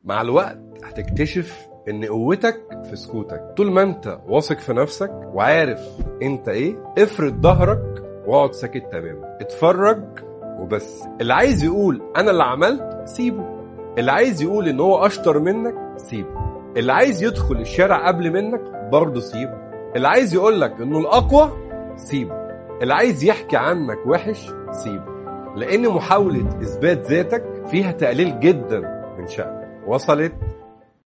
مع الوقت هتكتشف ان قوتك في سكوتك طول ما انت واثق في نفسك وعارف انت ايه افرد ظهرك واقعد ساكت تماما اتفرج وبس اللي عايز يقول انا اللي عملت سيبه اللي عايز يقول ان هو اشطر منك سيبه اللي عايز يدخل الشارع قبل منك برضه سيبه اللي عايز يقول لك انه الاقوى سيبه اللي عايز يحكي عنك وحش سيبه لان محاولة اثبات ذاتك فيها تقليل جدا من شأنك وصلت